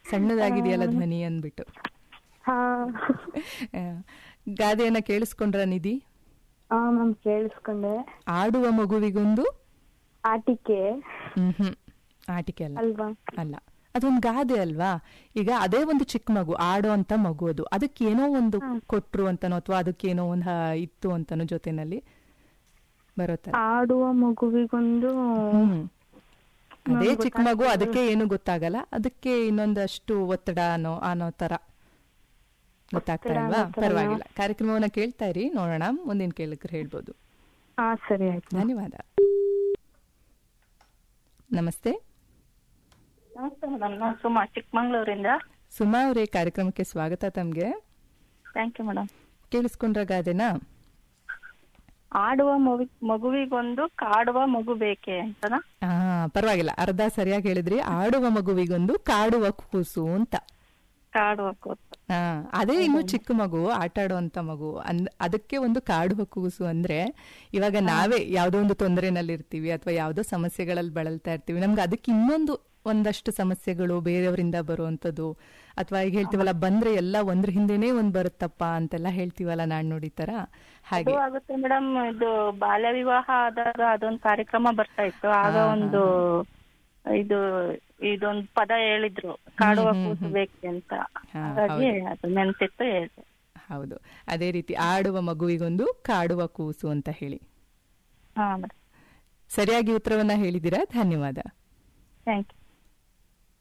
ಸಣ್ಣದಾಗಿದೆಯಲ್ಲ ಧ್ವನಿ ಅಂದ್ಬಿಟ್ಟು ಹಾ ಆ, ಗಾದೆಯನ್ನ ಕೇಳಿಸ್ಕೊಂಡ್ರ ನಿಧಿ ಹಾ ಮ್ಯಾಮ್ ಕೇಳಿಸ್ಕೊಂಡೆ ಆಡುವ ಮಗುವಿಗೊಂದು ಆಟಿಕೆ ಹ್ಮ್ ಹ್ಮ್ ಆಟಿಕೆ ಅಲ್ಲ ಅಲ್ವಾ ಅಲ್ಲ ಅದೊಂದು ಗಾದೆ ಅಲ್ವಾ ಈಗ ಅದೇ ಒಂದು ಚಿಕ್ಕ ಮಗು ಆಡೋ ಅಂತ ಮಗು ಅದು ಅದಕ್ಕೆ ಏನೋ ಒಂದು ಕೊಟ್ರು ಅಂತನೋ ಅಥವಾ ಅದಕ್ಕೇನೋ ಒಂದು ಹ- ಇತ್ತು ಅಂತನೋ ಜೊತೆನಲ್ಲಿ ಬರೋ ತರ ಆಡುವ ಮಗುವಿಗೊಂದು ಹ್ಮ್ ಅದೇ ಚಿಕ್ಕ ಮಗು ಅದಕ್ಕೆ ಏನು ಗೊತ್ತಾಗಲ್ಲ ಅದಕ್ಕೆ ಇನ್ನೊಂದಷ್ಟು ಒತ್ತಡ ಅನ್ನೋ ಅನ್ನೋ ತರ ಗೊತ್ತಾಗ್ತಾ ಒತ್ತಡ ಇಲ್ವಾ ಅನ್ನೋ ಥರನಾ? ಪರವಾಗಿಲ್ಲ ಕಾರ್ಯಕ್ರಮವನ್ನ ಕೇಳ್ತಾ ಇರಿ ನೋಡೋಣ ಮುಂದಿನ ಕೇಳಕ್ರೆ ಹೇಳ್ಬೋದು ಹಾ ಸರಿ ಆಯ್ತು ಧನ್ಯವಾದ ನಮಸ್ತೆ ನಮಸ್ತೆ ಮೇಡಮ್ ನಾನು ಸುಮಾ ಚಿಕ್ಕಮಂಗ್ಳೂರಿಂದ ಸುಮಾ ಅವರೇ ಕಾರ್ಯಕ್ರಮಕ್ಕೆ ಸ್ವಾಗತ ತಮ್ಗೆ ಥ್ಯಾಂಕ್ ಯು ಮೇಡಮ್ ಕೇಳಿಸ್ಕೊಂಡ್ರ ಗಾದೆನಾ ಆಡುವ ಮಗು ಮಗುವಿಗೊಂದು ಕಾಡುವ ಮಗು ಬೇಕೆ ಅಂತನಾ ಹಾ ಪರವಾಗಿಲ್ಲ ಅರ್ಧ ಸರಿಯಾಗಿ ಹೇಳಿದ್ರಿ ಆಡುವ ಮಗುವಿಗೊಂದು ಕಾಡುವ ಕೂಸು ಅಂತ ಕಾಡುವ ಕೂಸು ಹಾ ಅದೇ ಇನ್ನು ಚಿಕ್ಕ ಮಗು ಆಟ ಆಡುವಂತ ಮಗು ಅಂದ್ ಅದಕ್ಕೆ ಒಂದು ಕಾಡುವ ಕೂಸು ಅಂದ್ರೆ ಇವಾಗ ನಾವೇ ಯಾವ್ದೋ ಒಂದು ತೊಂದರೆನಲ್ಲಿ ಇರ್ತೀವಿ ಅಥವಾ ಯಾವ್ದೋ ಸಮಸ್ಯೆಗಳಲ್ಲಿ ಬಳಲ್ತಾ ಇರ್ತೀವಿ ನಮ್ಗೆ ಅದಕ್ಕೆ ಇನ್ನೊಂದು ಒಂದಷ್ಟು ಸಮಸ್ಯೆಗಳು ಬೇರೆಯವರಿಂದ ಬರುವಂತದ್ದು ಅಥವಾ ಈಗ ಹೇಳ್ತೀವಲ್ಲ ಬಂದ್ರೆ ಎಲ್ಲ ಒಂದ್ರ ಹಿಂದೆನೇ ಒಂದ್ ಬರುತ್ತಪ್ಪ ಅಂತೆಲ್ಲ ಹೇಳ್ತೀವಲ್ಲ ನಾಡ್ ನೋಡಿ ತರ ಹಾಗೆ ಅದು ಆಗುತ್ತೆ ಮೇಡಮ್ ಇದು ಬಾಲ್ಯ ವಿವಾಹ ಆದಾಗ ಅದೊಂದು ಕಾರ್ಯಕ್ರಮ ಬರ್ತಾ ಇತ್ತು ಆಗ ಒಂದು ಇದು ಇದೊಂದು ಪದ ಹೇಳಿದ್ರು ಕಾಡುವ ಕೂಸು ಬೇಕೆ ಅಂತ ಹಾ, ಹಾಗಾಗಿ ಅದು ನೆನ್ಪಿತ್ತು ಹೇಳಿದೆ ಹೌದು ಅದೇ ರೀತಿ ಆಡುವ ಮಗುವಿಗೊಂದು ಕಾಡುವ ಕೂಸು ಅಂತ ಹೇಳಿ ಹಾ ಮೇಡಮ್ ಸರಿಯಾಗಿ ಉತ್ತರವನ್ನ ಹೇಳಿದ್ದೀರಾ ಧನ್ಯವಾದ ಥ್ಯಾಂಕ್ ಯು